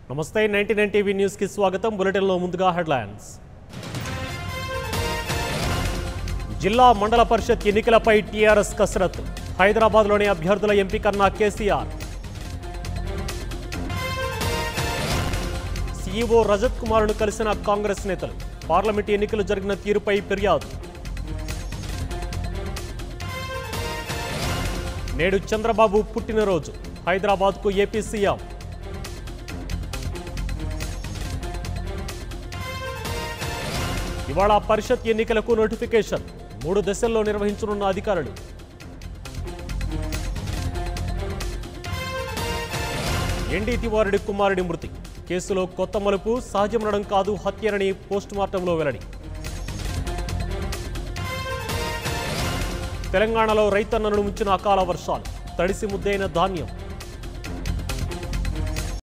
నమస్తే ninety nine TV news కి స్వాగతం బులెటిన్లో ముందుగా హెడ్లైన్స్ జిల్లా మండల పరిషత్ ఎన్నికలపై టీఆర్ఎస్ కసరత్తు హైదరాబాద్లోని అభ్యర్థుల ఎంపికన్న కేసీఆర్ సీఈఓ రజత్ కుమార్ను కలిసిన కాంగ్రెస్ నేతలు పార్లమెంట్ ఎన్నికలు జరిగిన తీరుపై ఫిర్యాదు నేడు చంద్రబాబు పుట్టినరోజు హైదరాబాద్కు ఏపీ సీఎం ఇవాళ పరిషత్ ఎన్నికలకు నోటిఫికేషన్ మూడు దశల్లో నిర్వహించనున్న అధికారులు ఎన్డీ తివారెడ్డి కుమారుడి మృతి కేసులో కొత్త మలుపు సహజమనడం కాదు హత్యనని పోస్టుమార్టంలో వెల్లడి తెలంగాణలో రైతన్నను ముంచిన అకాల వర్షాలు తడిసి ముద్దైన ధాన్యం